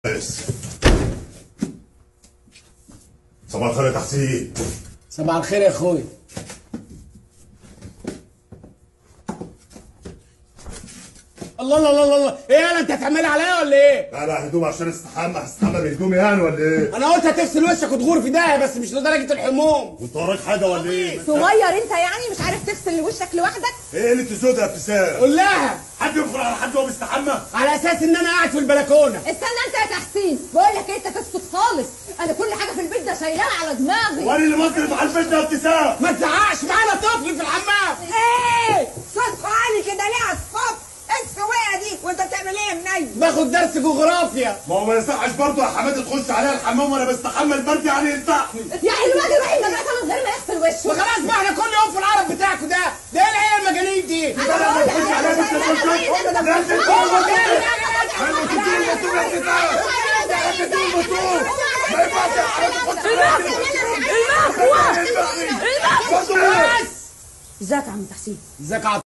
بس صباح الخير يا تحسين صباح الخير يا اخويا الله الله الله الله ايه يالا انت هتعملي عليا ولا ايه؟ لا لا هدوم عشان استحمى هستحمى بهدومي يعني ولا ايه؟ انا قلت هتغسل وشك وتغور في داهيه بس مش لدرجه الحموم وانت وراك حاجه ولا ايه؟ صغير انت يعني مش عارف تغسل وشك لوحدك ايه اللي تزود يا ابتسام؟ قول لها حد يدخل على حد وهو بيستحمى؟ على اساس ان انا قاعد في البلكونه استنى انت يا تحسين بقول لك انت تسكت خالص انا كل حاجه في البيت ده شايلاها على دماغي وانا اللي مصرف على البيت ده يا ابتسام ما تزعقش معانا طفل في الحمام ايه صوت عالي كده ليه على الصوت ايه السواقه دي وانت بتعمل ايه يا منيل باخد درس جغرافيا ما هو ما يصحش برضه يا حماده تخش عليا الحمام وانا بستحمى البرد يعني ينفعني يعني الواد يروح المدرسه من غير ما يغسل وشه وخلاص بقى احنا كل يوم في العرب بتاعكوا ده ده ايه العيال المجانين دي؟ انا بقول لك تخش عليا بنت الخشب لازم تقوم ايوه تديني الموتور يا ابتسام تديني الموتور ما ينفعش يا حماده تخش عليا المقوى المقوى بس ازيك يا عم تحسين ازيك يا